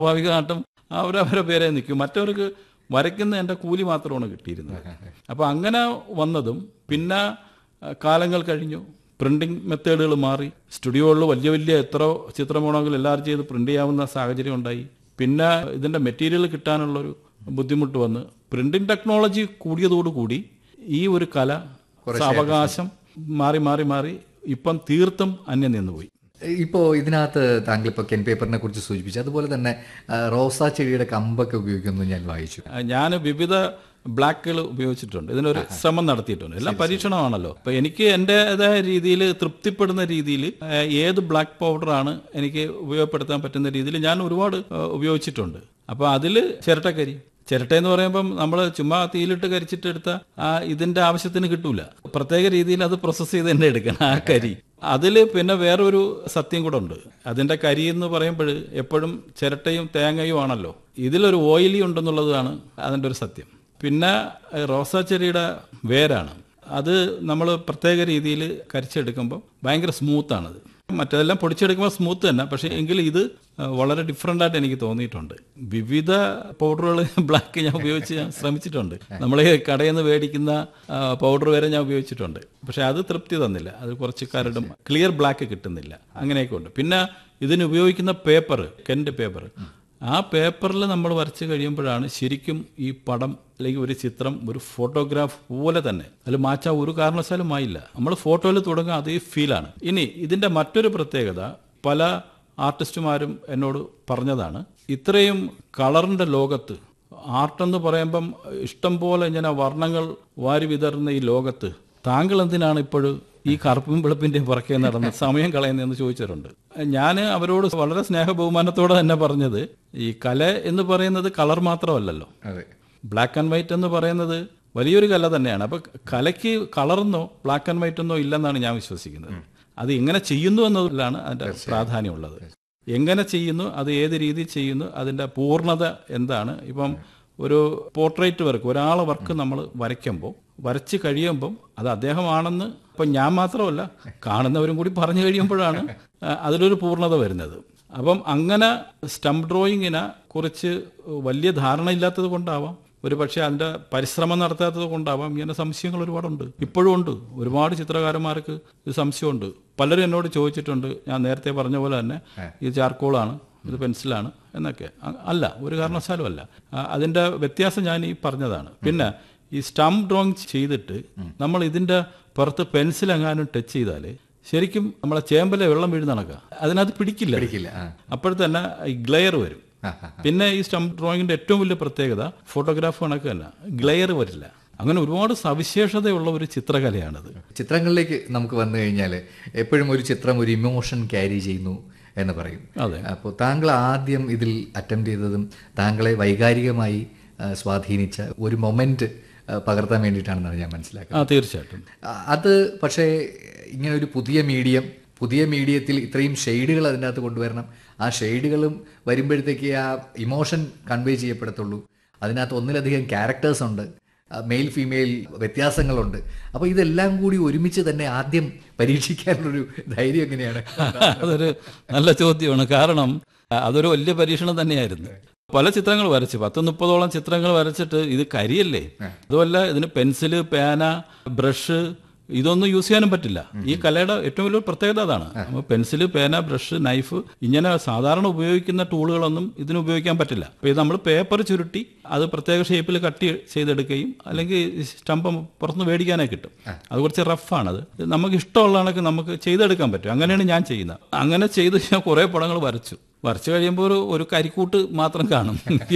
സ്വാഭാവികമായിട്ടും അവരവരുടെ പേരെ നിൽക്കും മറ്റവർക്ക് വരയ്ക്കുന്ന എൻ്റെ കൂലി മാത്രമാണ് കിട്ടിയിരുന്നത് അപ്പോൾ അങ്ങനെ വന്നതും പിന്നെ അഹ് കാലങ്ങൾ കഴിഞ്ഞു പ്രിന്റിംഗ് മെത്തേഡുകൾ മാറി സ്റ്റുഡിയോകളിൽ വലിയ വലിയ എത്ര ചിത്രം വേണമെങ്കിലും എല്ലാവരും ചെയ്ത് പ്രിന്റ് ചെയ്യാവുന്ന സാഹചര്യം ഉണ്ടായി പിന്നെ ഇതിൻ്റെ മെറ്റീരിയൽ കിട്ടാനുള്ളൊരു ബുദ്ധിമുട്ട് വന്ന് പ്രിന്റിംഗ് ടെക്നോളജി കൂടിയതോടുകൂടി ഈ ഒരു കല സാവകാശം മാറി മാറി മാറി ഇപ്പം തീർത്തും അന്യം നിന്നുപോയി ഇപ്പോൾ ഇതിനകത്ത് താങ്കൾ ഇപ്പോൾ കെൻ പേപ്പറിനെ കുറിച്ച് സൂചിപ്പിച്ചു അതുപോലെ തന്നെ ആ, റോസാ ചെടിയുടെ കമ്പൊക്കെ ഉപയോഗിക്കുന്നത് ഞാൻ വായിച്ചു ഞാൻ വിവിധ ബ്ലാക്കുകൾ ഉപയോഗിച്ചിട്ടുണ്ട് ഇതിനൊരു ശ്രമം നടത്തിയിട്ടുണ്ട് എല്ലാം പരീക്ഷണമാണല്ലോ അപ്പൊ എനിക്ക് എൻ്റെതായ രീതിയിൽ തൃപ്തിപ്പെടുന്ന രീതിയിൽ ഏത് ബ്ലാക്ക് പൗഡറാണ് എനിക്ക് ഉപയോഗപ്പെടുത്താൻ പറ്റുന്ന രീതിയിൽ ഞാൻ ഒരുപാട് ഏഹ്, ഉപയോഗിച്ചിട്ടുണ്ട് അപ്പൊ അതിൽ ചിരട്ടക്കരി ചിരട്ട എന്ന് പറയുമ്പം നമ്മൾ ചുമ്മാ തീയിലിട്ട് കരിച്ചിട്ട് എടുത്ത ആ ഇതിന്റെ ആവശ്യത്തിന് കിട്ടൂല പ്രത്യേക രീതിയിൽ അത് പ്രോസസ്സ് ചെയ്ത് തന്നെ എടുക്കണം ആ കരി അതിൽ പിന്നെ വേറൊരു സത്യം കൂടെ ഉണ്ട് അതിന്റെ കരി എന്ന് പറയുമ്പോൾ എപ്പോഴും ചിരട്ടയും തേങ്ങയും ആണല്ലോ ഇതിലൊരു ഓയിലി ഉണ്ടെന്നുള്ളതാണ് അതിന്റെ ഒരു സത്യം പിന്നെ ഏഹ്, റോസാച്ചെടിയുടെ വേരാണ് അത് നമ്മൾ പ്രത്യേക രീതിയിൽ കരിച്ചെടുക്കുമ്പോൾ ഭയങ്കര സ്മൂത്താണത് മറ്റേതെല്ലാം പൊടിച്ചെടുക്കുമ്പോൾ സ്മൂത്ത് തന്നെ പക്ഷേ എങ്കിലും ഇത് ഏഹ്, വളരെ ഡിഫറെൻ്റ് ആയിട്ട് എനിക്ക് തോന്നിയിട്ടുണ്ട് വിവിധ പൗഡറുകൾ ബ്ലാക്ക് ഞാൻ ഉപയോഗിച്ച് ഞാൻ ശ്രമിച്ചിട്ടുണ്ട് നമ്മൾ കടയിൽ നിന്ന് മേടിക്കുന്ന പൗഡർ വരെ ഞാൻ ഉപയോഗിച്ചിട്ടുണ്ട് പക്ഷേ അത് തൃപ്തി തന്നില്ല അത് കുറച്ച് കരടും ക്ലിയർ ബ്ലാക്ക് കിട്ടുന്നില്ല അങ്ങനെയൊക്കെ ഉണ്ട് പിന്നെ ഇതിന് ഉപയോഗിക്കുന്ന പേപ്പർ കെൻഡ് പേപ്പർ ആ പേപ്പറിൽ നമ്മൾ വരച്ച് കഴിയുമ്പോഴാണ് ശരിക്കും ഈ പടം അല്ലെങ്കിൽ ഒരു ചിത്രം ഒരു ഫോട്ടോഗ്രാഫ് പോലെ തന്നെ അതിൽ മാറ്റാൻ ഒരു കാരണവശാലും ആയില്ല നമ്മൾ ഫോട്ടോയിൽ തുടങ്ങുക അതേ ഫീലാണ് ഇനി ഇതിന്റെ മറ്റൊരു പ്രത്യേകത പല ആർട്ടിസ്റ്റുമാരും എന്നോട് പറഞ്ഞതാണ് ഇത്രയും കളറിന്റെ ലോകത്ത് ആർട്ടെന്ന് പറയുമ്പം ഇഷ്ടം പോലെ ഇങ്ങനെ വർണ്ണങ്ങൾ വാരി വിതറുന്ന ഈ ലോകത്ത് താങ്കൾ എന്തിനാണ് ഇപ്പോഴും ഈ കറുപ്പും വെളുപ്പിന്റെയും പുറകെ നടന്ന് സമയം കളയുന്നതെന്ന് ചോദിച്ചിട്ടുണ്ട് ഞാൻ അവരോട് വളരെ സ്നേഹ ബഹുമാനത്തോടെ തന്നെ പറഞ്ഞത് ഈ കല എന്ന് പറയുന്നത് കളർ മാത്രമല്ലല്ലോ അതെ ബ്ലാക്ക് ആൻഡ് വൈറ്റ് എന്ന് പറയുന്നത് വലിയൊരു കല തന്നെയാണ് അപ്പൊ കലയ്ക്ക് കളറെന്നോ ബ്ലാക്ക് ആൻഡ് വൈറ്റ് എന്നോ ഇല്ലെന്നാണ് ഞാൻ വിശ്വസിക്കുന്നത് അത് എങ്ങനെ ചെയ്യുന്നു എന്നതിലാണ് അതിന്റെ പ്രാധാന്യമുള്ളത് എങ്ങനെ ചെയ്യുന്നു അത് ഏത് രീതിയിൽ ചെയ്യുന്നു അതിന്റെ പൂർണ്ണത എന്താണ് ഇപ്പം ഒരു പോർട്രേറ്റ് വർക്ക് ഒരാളെ വർക്ക് നമ്മൾ വരയ്ക്കുമ്പോൾ വരച്ച് കഴിയുമ്പം അത് അദ്ദേഹമാണെന്ന് ഇപ്പം ഞാൻ മാത്രമല്ല കാണുന്നവരും കൂടി പറഞ്ഞു കഴിയുമ്പോഴാണ് ആ, അതിലൊരു പൂർണ്ണത വരുന്നത് അപ്പം അങ്ങനെ സ്റ്റംപ് ഡ്രോയിങ്ങിനെ കുറിച്ച് വലിയ ധാരണ ഇല്ലാത്തത് കൊണ്ടാവാം ഒരു പക്ഷേ അതിന്റെ പരിശ്രമം നടത്താത്തത് കൊണ്ടാവാം ഇങ്ങനെ സംശയങ്ങൾ ഒരുപാടുണ്ട് ഇപ്പോഴും ഉണ്ട് ഒരുപാട് ചിത്രകാരന്മാർക്ക് ഇത് സംശയമുണ്ട് പലരും എന്നോട് ചോദിച്ചിട്ടുണ്ട് ഞാൻ നേരത്തെ പറഞ്ഞ പോലെ തന്നെ ഇത് ചാർക്കോളാണ് ഇത് പെൻസിലാണ് എന്നൊക്കെ അ- അല്ല ഒരു കാരണവശാലും അല്ല ആ, അതിന്റെ വ്യത്യാസം ഞാൻ ഈ പറഞ്ഞതാണ് പിന്നെ ഈ സ്റ്റംപ് ഡ്രോയിങ് ചെയ്തിട്ട് നമ്മൾ ഇതിന്റെ പുറത്ത് പെൻസിൽ എങ്ങാനും ടച്ച് ചെയ്താൽ ശരിക്കും നമ്മളെ ചേമ്പലെ വെള്ളം വീഴുന്ന കണക്കാ അതിനകത്ത് പിടിക്കില്ല പിടിക്കില്ല ആ അപ്പോൾ തന്നെ ഈ ഗ്ലെയർ വരും ആ, ആ. പിന്നെ ഈ സ്റ്റംപ് ഡ്രോയിങ്ങിന്റെ ഏറ്റവും വലിയ പ്രത്യേകത ഫോട്ടോഗ്രാഫ് കണക്ക് തന്നെ ഗ്ലെയർ വരില്ല അങ്ങനെ ഒരുപാട് സവിശേഷതയുള്ള ഒരു ചിത്രകലയാണത് ചിത്രങ്ങളിലേക്ക് നമുക്ക് വന്നു കഴിഞ്ഞാൽ എപ്പോഴും ഒരു ചിത്രം ഒരു ഇമോഷൻ ക്യാരി ചെയ്യുന്നു എന്ന് പറയും അതെ. അപ്പോൾ താങ്കൾ ആദ്യം ഇതിൽ അറ്റംപ്റ്റ് ചെയ്തതും താങ്കളെ വൈകാരികമായി ആ, സ്വാധീനിച്ച ഒരു മൊമെന്റ് പകർത്താൻ വേണ്ടിയിട്ടാണെന്നാണ് ഞാൻ മനസ്സിലാക്കുന്നത് ആ തീർച്ചയായിട്ടും ആ, അത് പക്ഷേ ഇങ്ങനെ ഒരു പുതിയ മീഡിയം പുതിയ മീഡിയത്തിൽ ഇത്രയും ഷെയ്ഡുകൾ അതിനകത്ത് കൊണ്ടുവരണം ആ ഷെയ്ഡുകളും വരുമ്പോഴത്തേക്ക് ആ ഇമോഷൻ കൺവേ ചെയ്യപ്പെടത്തുള്ളൂ അതിനകത്ത് ഒന്നിലധികം ക്യാരക്ടേഴ്സ് ഉണ്ട് മെയിൽ ഫീമെയിൽ വ്യത്യാസങ്ങളുണ്ട് അപ്പോൾ ഇതെല്ലാം കൂടി ഒരുമിച്ച് തന്നെ ആദ്യം പരീക്ഷിക്കാനുള്ളൊരു ധൈര്യം എങ്ങനെയാണ് അതൊരു നല്ല ചോദ്യമാണ് കാരണം അതൊരു വലിയ പരീക്ഷണം തന്നെയായിരുന്നു പല ചിത്രങ്ങൾ വരച്ചു പത്ത് മുപ്പതോളം ചിത്രങ്ങൾ വരച്ചിട്ട് ഇത് കരിയല്ലേ അതുമല്ല ഇതിന് പെൻസില് പേന ബ്രഷ് ഇതൊന്നും യൂസ് ചെയ്യാനും പറ്റില്ല ഈ കലയുടെ ഏറ്റവും വലിയ പ്രത്യേകത അതാണ് അപ്പോൾ പെൻസില് പേന ബ്രഷ് നൈഫ് ഇങ്ങനെ സാധാരണ ഉപയോഗിക്കുന്ന ടൂളുകളൊന്നും ഇതിന് ഉപയോഗിക്കാൻ പറ്റില്ല അപ്പോൾ ഇത് നമ്മൾ പേപ്പർ ചുരുട്ടി അത് പ്രത്യേക ഷേപ്പിൽ കട്ട് ചെയ്തെടുക്കുകയും അല്ലെങ്കിൽ സ്റ്റംപ് പുറത്തുനിന്ന് മേടിക്കാനായി കിട്ടും അത് കുറച്ച് റഫാണത് നമുക്ക് ഇഷ്ടമുള്ള കണക്ക് നമുക്ക് ചെയ്തെടുക്കാൻ പറ്റും അങ്ങനെയാണ് ഞാൻ ചെയ്യുന്നത് അങ്ങനെ ചെയ്ത് ഞാൻ കുറേ പടങ്ങൾ വരച്ചു വരച്ചു കഴിയുമ്പോൾ ഒരു ഒരു കരിക്കൂട്ട് മാത്രം കാണും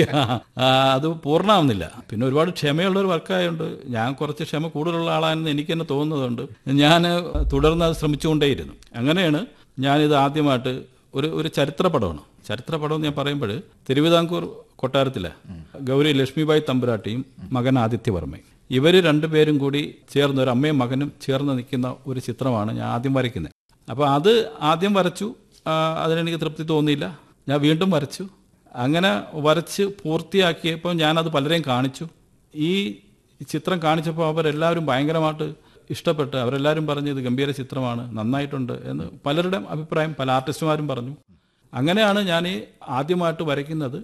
ആ, അത് പൂർണ്ണമാവുന്നില്ല പിന്നെ ഒരുപാട് ക്ഷമയുള്ള ഒരു വർക്കായതുകൊണ്ട് ഞാൻ കുറച്ച് ക്ഷമ കൂടുതലുള്ള ആളാണെന്ന് എനിക്ക് തന്നെ തോന്നുന്നതുകൊണ്ട് ഞാൻ തുടർന്ന് അത് ശ്രമിച്ചുകൊണ്ടേയിരുന്നു അങ്ങനെയാണ് ഞാനിത് ആദ്യമായിട്ട് ഒരു ഒരു ചരിത്ര പടമാണ് ചരിത്ര പടം എന്ന് ഞാൻ പറയുമ്പോൾ തിരുവിതാംകൂർ കൊട്ടാരത്തിലെ ഗൗരി ലക്ഷ്മിബായി തമ്പുരാട്ടിയും മകൻ ആദിത്യവർമ്മയും ഇവർ രണ്ടുപേരും കൂടി ചേർന്ന് ഒരു അമ്മയും മകനും ചേർന്ന് നിൽക്കുന്ന ഒരു ചിത്രമാണ് ഞാൻ ആദ്യം വരയ്ക്കുന്നത് അപ്പോൾ അത് ആദ്യം വരച്ചു ആ, അതിനെനിക്ക് തൃപ്തി തോന്നിയില്ല ഞാൻ വീണ്ടും വരച്ചു അങ്ങനെ വരച്ച് പൂർത്തിയാക്കിയപ്പോൾ ഞാനത് പലരെയും കാണിച്ചു ഈ ചിത്രം കാണിച്ചപ്പോൾ അവരെല്ലാവരും ഭയങ്കരമായിട്ട് ഇഷ്ടപ്പെട്ട് അവരെല്ലാവരും പറഞ്ഞു ഇത് ഗംഭീര ചിത്രമാണ് നന്നായിട്ടുണ്ട് എന്ന് പലരുടെയും അഭിപ്രായം പല ആർട്ടിസ്റ്റുമാരും പറഞ്ഞു അങ്ങനെയാണ് ഞാൻ ആദ്യമായിട്ട് വരയ്ക്കുന്നത്